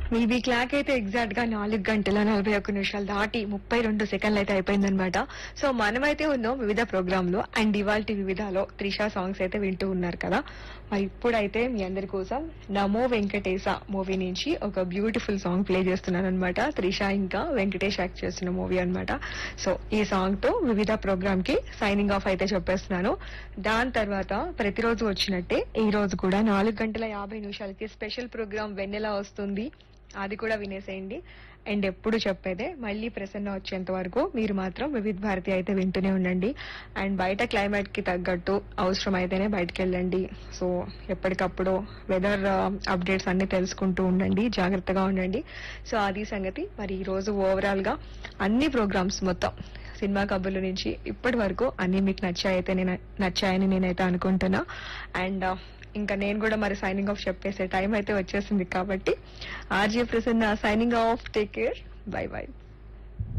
మీ clock అయితే exact గా నాలుగు గంటల నలభై ఒక్క నిమిషాలు దాటి ముప్పై రెండు సెకండ్లు అయితే అయిపోయిందనమాట సో మనమైతే ఉన్నాం వివిధ ప్రోగ్రామ్ లో అండ్ ఇవాళ వివిధలో త్రిషా సాంగ్స్ అయితే వింటూ ఉన్నారు కదా మరి ఇప్పుడైతే మీ అందరి కోసం నమో వెంకటేశ మూవీ నుంచి ఒక బ్యూటిఫుల్ సాంగ్ ప్లే చేస్తున్నాను అనమాట త్రిష ఇంకా వెంకటేష్ యాక్ట్ చేస్తున్న మూవీ అన్నమాట సో ఈ సాంగ్ తో వివిధ ప్రోగ్రామ్ కి సైనింగ్ ఆఫ్ అయితే చెప్పేస్తున్నాను దాని తర్వాత ప్రతిరోజు వచ్చినట్టే ఈ రోజు కూడా నాలుగు గంటల యాభై నిమిషాలకి స్పెషల్ ప్రోగ్రామ్ వెన్నెలా వస్తుంది అది కూడా వినేసేయండి అండ్ ఎప్పుడు చెప్పేదే మళ్ళీ ప్రసన్న వచ్చేంత వరకు మీరు మాత్రం వివిధ భారతి అయితే వింటూనే ఉండండి అండ్ బయట క్లైమేట్ కి తగ్గట్టు అవసరం అయితేనే బయటకు వెళ్ళండి సో ఎప్పటికప్పుడు వెదర్ అప్డేట్స్ అన్ని తెలుసుకుంటూ ఉండండి జాగ్రత్తగా ఉండండి సో అది సంగతి మరి ఈ రోజు ఓవరాల్ గా అన్ని ప్రోగ్రామ్స్ మొత్తం సినిమా కబుర్ల నుంచి ఇప్పటి వరకు అన్ని మీకు నచ్చాయితే నేను నచ్చాయని నేనైతే అనుకుంటున్నా అండ్ ఇంకా నేను కూడా మరి సైనింగ్ ఆఫ్ చెప్పేసే టైం అయితే వచ్చేసింది కాబట్టి RJ Prasanna signing off take care bye by